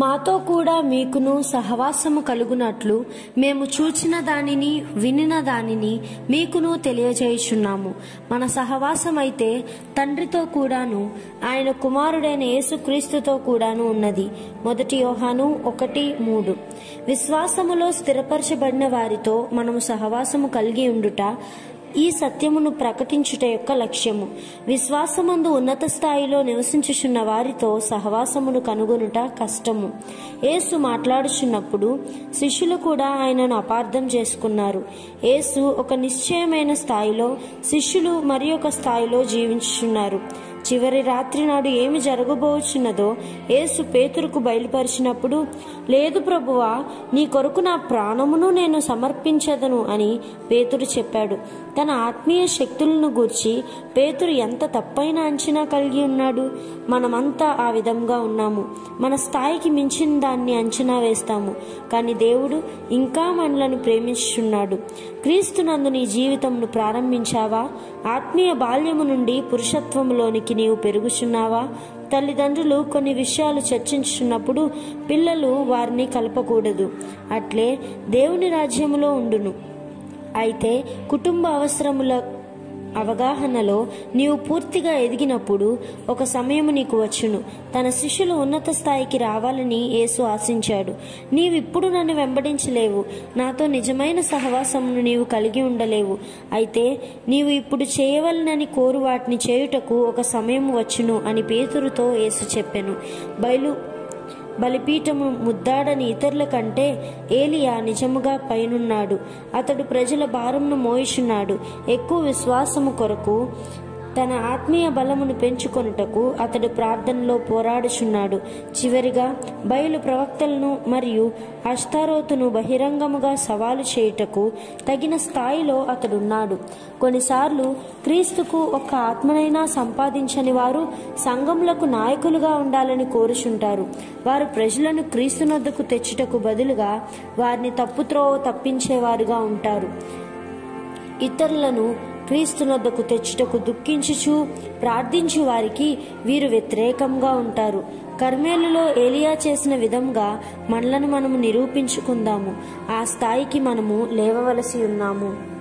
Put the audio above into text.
మాతో కూడా మీకును సహవాసము కలుగునట్లు మేము చూచిన దానిని వినిన దానిని మీకును తెలియజేయుచున్నాము మన సహవాసం అయితే తండ్రితో కూడాను ఆయన కుమారుడైన యేసుక్రీస్తుతో కూడాను ఉన్నది మొదటి యోహాను ఒకటి మూడు విశ్వాసములో స్థిరపరచబడిన వారితో మనము సహవాసము కలిగి ఉండుట ఈ సత్యమును ప్రకటించుట యొక్క లక్ష్యము విశ్వాసమందు ఉన్నత స్థాయిలో నివసించుచున్న వారితో సహవాసమును కనుగొనుట కష్టము యేసు మాట్లాడుచున్నప్పుడు శిష్యులు కూడా ఆయనను అపార్థం చేసుకున్నారు యేసు ఒక నిశ్చయమైన స్థాయిలో శిష్యులు మరి ఒక స్థాయిలో జీవించుచున్నారు చివరి రాత్రి నాడు ఏమి జరగబోచున్నదో యేసు పేతురుకు బయలుపరిచినప్పుడు లేదు ప్రభువా నీ కొరకు నా ప్రాణమును నేను సమర్పించదను అని పేతురు చెప్పాడు తన ఆత్మీయ శక్తులను గూర్చి పేతురు ఎంత తప్పైన అంచనా కలిగి ఉన్నాడు మనమంతా ఆ విధంగా ఉన్నాము మన స్థాయికి మించిన దాన్ని అంచనా వేస్తాము కానీ దేవుడు ఇంకా మనలను ప్రేమించుచున్నాడు క్రీస్తునందు నీ జీవితంను ప్రారంభించావా ఆత్మీయ బాల్యము నుండి పురుషత్వములోనికి నీవు పెరుగుచున్నావా తల్లిదండ్రులు కొన్ని విషయాలు చర్చించున్నప్పుడు పిల్లలు వారిని కలపకూడదు అట్లే దేవుని రాజ్యములో ఉండును అయితే కుటుంబ అవసరముల అవగాహనలో నీవు పూర్తిగా ఎదిగినప్పుడు ఒక సమయం నీకు వచ్చును తన శిష్యులు ఉన్నత స్థాయికి రావాలని యేసు ఆశించాడు నీవిప్పుడు నన్ను వెంబడించలేవు నాతో నిజమైన సహవాసమును నీవు కలిగి ఉండలేవు అయితే నీవు ఇప్పుడు చేయవలనని కోరు వాటిని చేయుటకు ఒక సమయం వచ్చును అని పేతురుతో యేసు చెప్పెను బయలు బలిపీఠము ముద్దాడని ఇతరుల కంటే ఏలియా నిజముగా పైనున్నాడు అతడు ప్రజల భారమును మోయిచున్నాడు ఎక్కువ విశ్వాసము కొరకు తన ఆత్మీయ బలమును పెంచుకొనుటకు అతడు ప్రార్థనలో పోరాడుచున్నాడు చివరిగా బయలు ప్రవక్తలను మరియు అష్టారోతును బహిరంగముగా సవాలు చేయుటకు తగిన స్థాయిలో అతడున్నాడు కొన్నిసార్లు క్రీస్తుకు ఒక ఆత్మనైనా సంపాదించని వారు సంఘములకు నాయకులుగా ఉండాలని కోరుచుంటారు వారు ప్రజలను క్రీస్తునొద్దకు తెచ్చుటకు బదులుగా వారిని తప్పుత్రోవ తప్పించేవారుగా ఉంటారు ఇతరులను క్రీస్తునొద్దకు తెచ్చుటకు దుఃఖించుచు ప్రార్థించు వారికి వీరు వ్యతిరేకంగా ఉంటారు కర్మేలులో ఏలియా చేసిన విధంగా మనలను మనము నిరూపించుకుందాము ఆ స్థాయికి మనము లేవవలసి ఉన్నాము